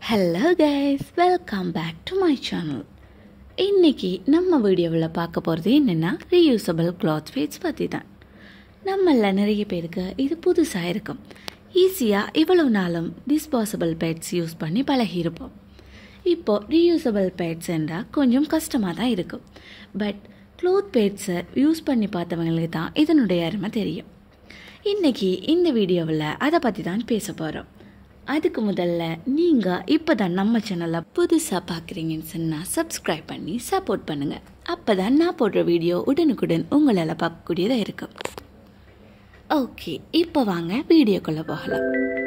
hello guys welcome back to my channel இன்னைக்கு நம்ம வீடியோவில் பார்க்க போகிறது என்னென்னா ரீயூசபிள் கிளாத் ஃபேட்ஸ் பற்றி தான் நம்மள நிறைய பேருக்கு இது புதுசாக இருக்கும் ஈஸியாக இவ்வளவு நாளும் டிஸ்பாசபிள் பேட்ஸ் யூஸ் பண்ணி பழகியிருப்போம் இப்போ ரீயூசபிள் பேட்ஸ் என்றால் கொஞ்சம் கஷ்டமாக தான் இருக்கும் பட் க்ளோத் பேட்ஸை யூஸ் பண்ணி பார்த்தவங்களுக்கு தான் இதனுடைய அருமை தெரியும் இன்னைக்கு இந்த வீடியோவில் அதை பற்றி தான் பேச போகிறோம் அதுக்கு முதல்ல நீங்கள் இப்போ தான் நம்ம சேனலை புதுசாக பார்க்குறீங்கன்னு சொன்னால் சப்ஸ்கிரைப் பண்ணி சப்போர்ட் பண்ணுங்கள் அப்போ தான் நான் போடுற வீடியோ உடனுக்குடன் உங்களால் பார்க்கக்கூடியதாக இருக்கும் ஓகே இப்போ வாங்க வீடியோக்குள்ளே போகலாம்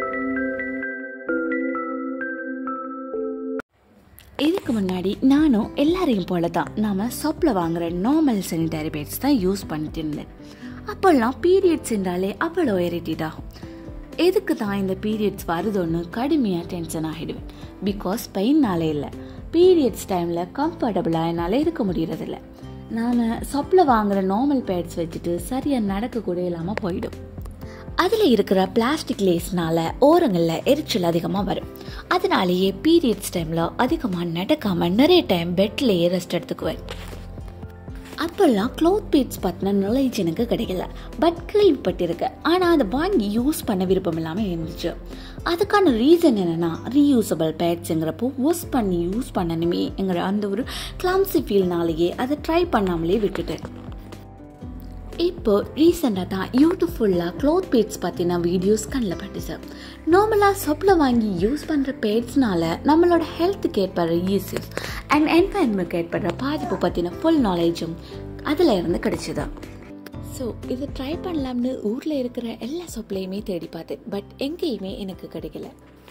இதுக்கு முன்னாடி நானும் எல்லாரையும் போல தான் நாம் ஷாப்பில் வாங்குற நார்மல் சானிடரி பேட்ஸ் தான் யூஸ் பண்ணிட்டு இருந்தேன் அப்போல்லாம் பீரியட்ஸ் என்றாலே அவ்வளோ இரிட்டேட் ஆகும் எதுக்கு தான் இந்த பீரியட்ஸ் வருதோன்னு கடுமையாக டென்ஷன் ஆகிடுவேன் பிகாஸ் பெயின்னாலே இல்லை பீரியட்ஸ் டைமில் கம்ஃபர்டபுளாக என்னால் இருக்க முடியறதில்ல நான் ஷாப்பில் வாங்குற நார்மல் பேட்ஸ் வச்சுட்டு சரியாக நடக்க கூட இல்லாமல் போயிடும் அதில் இருக்கிற பிளாஸ்டிக் லேஸ்னால ஓரங்களில் எரிச்சல் அதிகமாக வரும் அதனாலேயே பீரியட்ஸ் டைமில் அதிகமாக நடக்காமல் நிறைய டைம் பெட்லேயே ரெஸ்ட் எடுத்துக்குவேன் அப்போல்லாம் க்ளோத் பீட்ஸ் பற்றின நாலேஜ் எனக்கு கிடைக்கல பட் கேள்விப்பட்டிருக்கேன் ஆனால் அதை வாங்கி யூஸ் பண்ண விருப்பம் இல்லாமல் இருந்துச்சு அதுக்கான ரீசன் என்னென்னா ரீயூசபிள் பேட்ஸுங்கிறப்போ வாஷ் பண்ணி யூஸ் பண்ணணுமேங்கிற அந்த ஒரு கிளம்சி ஃபீல்னாலேயே அதை ட்ரை பண்ணாமலே விட்டுட்டேன் இப்போ ரீசெண்டாக தான் யூடியூப் ஃபுல்லாக க்ளோத் பேட்ஸ் பற்றின வீடியோஸ் கண்ணில் பட்டுச்சு நார்மலாக ஷாப்பில் வாங்கி யூஸ் பண்ணுற பேட்ஸ்னால நம்மளோட ஹெல்த்துக்கு ஏற்படுற யூசஸ் அண்ட் என்வாயன்மெண்ட்க்கு ஏற்படுற பாதிப்பு பற்றின ஃபுல் நாலேஜும் அதில் இருந்து கிடைச்சிது ஸோ இதை ட்ரை பண்ணலாம்னு ஊரில் இருக்கிற எல்லா ஷாப்லேயுமே தேடி பார்த்தேன் பட் எங்கேயுமே எனக்கு கிடைக்கல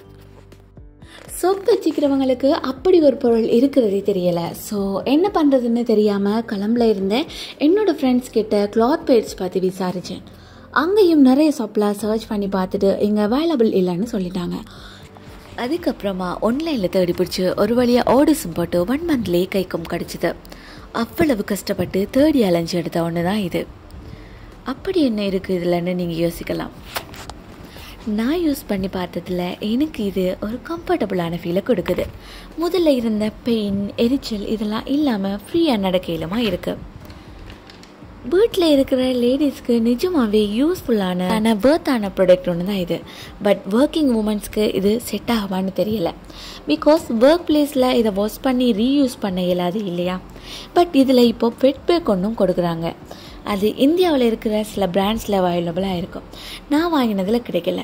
சோப் வச்சுக்கிறவங்களுக்கு அப்படி ஒரு பொருள் இருக்கிறதே தெரியலை ஸோ என்ன பண்ணுறதுன்னு தெரியாமல் கிளம்புல இருந்தேன் என்னோடய ஃப்ரெண்ட்ஸ் கிட்ட கிளாத் பேட்ஸ் பற்றி விசாரித்தேன் அங்கேயும் நிறைய ஷாப்பில் சர்ச் பண்ணி பார்த்துட்டு இங்கே அவைலபிள் இல்லைன்னு சொல்லிட்டாங்க அதுக்கப்புறமா ஆன்லைனில் தேடி பிடிச்சி ஒரு வழியாக ஆர்டர்ஸும் போட்டு ஒன் மந்த்லேயே கைக்கும் கிடச்சிது அவ்வளவு கஷ்டப்பட்டு தேடி அலைஞ்சு எடுத்த ஒன்று தான் இது அப்படி என்ன இருக்குது இதில்னு நீங்கள் யோசிக்கலாம் நான் யூஸ் பண்ணி பார்த்ததில் எனக்கு இது ஒரு கம்ஃபர்டபுளான ஃபீலை கொடுக்குது முதல்ல இருந்த பெயின் எரிச்சல் இதெல்லாம் இல்லாமல் ஃப்ரீயாக நடக்கையிலுமா இருக்குது வீட்டில் இருக்கிற லேடிஸ்க்கு நிஜமாகவே யூஸ்ஃபுல்லான ஆனால் பேர்த்தான ப்ராடக்ட் ஒன்று தான் இது பட் ஒர்க்கிங் உமன்ஸ்க்கு இது செட் ஆகுமான்னு தெரியல பிகாஸ் ஒர்க் பிளேஸில் இதை வாஷ் பண்ணி ரீயூஸ் பண்ண இயலாது இல்லையா பட் இதில் இப்போ ஃபெட் பேக் ஒன்றும் கொடுக்குறாங்க அது இந்தியாவில் இருக்கிற சில பிராண்ட்ஸில் அவைலபிளாக இருக்கும் நான் வாங்கினதில் கிடைக்கல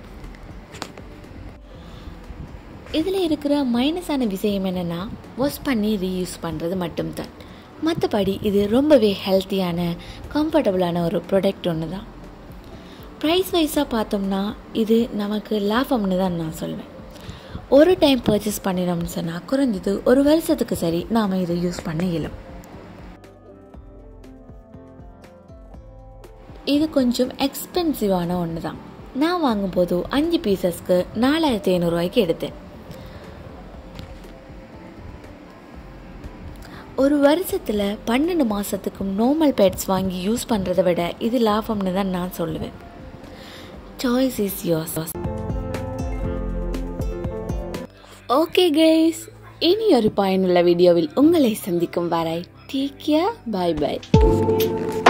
இதில் இருக்கிற மைனஸான விஷயம் என்னென்னா வாஷ் பண்ணி ரீயூஸ் பண்ணுறது மட்டும்தான் மற்றபடி இது ரொம்பவே ஹெல்த்தியான கம்ஃபர்டபுளான ஒரு ப்ராடக்ட் ஒன்று தான் ப்ரைஸ் வைஸாக பார்த்தோம்னா இது நமக்கு லாபம்னு தான் நான் சொல்வேன் ஒரு டைம் பர்ச்சேஸ் பண்ணினோம்னு சொன்னால் குறைஞ்சது ஒரு வருஷத்துக்கு சரி நாம் இதை யூஸ் பண்ண இயலும் இது கொஞ்சம் எக்ஸ்பென்சிவான ஒன்று தான் நான் வாங்கும்போது அஞ்சு பீசஸ்க்கு நாலாயிரத்தி ஐநூறுரூவாய்க்கு எடுத்தேன் ஒரு வருஷத்தில் பன்னெண்டு மாதத்துக்கும் நார்மல் பேட்ஸ் வாங்கி யூஸ் பண்ணுறதை விட இது லாபம்னு தான் நான் சொல்லுவேன் choice is yours okay guys இனி ஒரு பயனுள்ள வீடியோவில் உங்களை சந்திக்கும் வரை டேக் கேர் பாய் பாய்